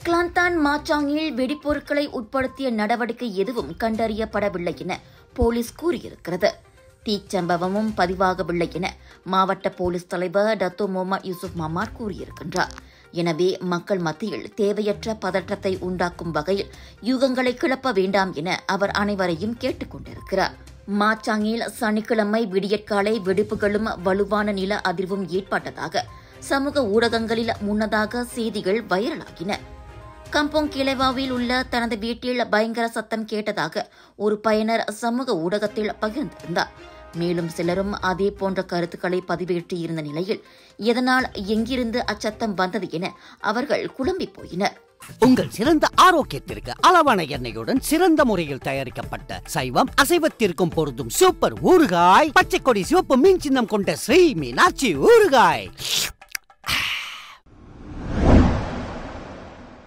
கிளாந்தான் மாச்சாங்கில் வெடிப்பொருட்களை உட்படுத்திய நடவடிக்கை எதுவும் கண்டறியப்படவில்லை என போலீஸ் கூறியிருக்கிறது தீச்சம்பவமும் பதிவாகவில்லை என மாவட்ட போலீஸ் தலைவர் டத்தோ முகமது யூசுப் மமார் கூறியிருக்கின்றார் எனவே மக்கள் மத்தியில் தேவையற்ற பதற்றத்தை உண்டாக்கும் வகையில் யூகங்களை கிளப்ப வேண்டாம் என அவர் அனைவரையும் கேட்டுக் கொண்டிருக்கிறார் மாச்சாங்கில் சனிக்கிழமை விடியற்காலை வெடிப்புகளும் வலுவான நில அதிர்வும் ஏற்பட்டதாக சமூக ஊடகங்களில் முன்னதாக செய்திகள் வைரலாகின கம்போங் கிளைவாவில் உள்ள தனது வீட்டில் பயங்கர சத்தம் கேட்டதாக ஒரு பயனர் சமூக ஊடகத்தில் பகிர்ந்திருந்தார் மேலும் சிலரும் அதே போன்ற கருத்துக்களை பதிவேற்றியிருந்த நிலையில் எதனால் எங்கிருந்து அச்சத்தம் வந்தது என அவர்கள் குழம்பி போயினர் உங்கள் சிறந்த ஆரோக்கியத்திற்கு அளவான எண்ணெயுடன் சிறந்த முறையில் தயாரிக்கப்பட்ட சைவம் அசைவத்திற்கும் பொருந்தும் சூப்பர் ஊறுகாய் பச்சை கொடி சிவப்பு மீன் சின்னம் கொண்ட ஸ்ரீ மீனாட்சி ஊறுகாய்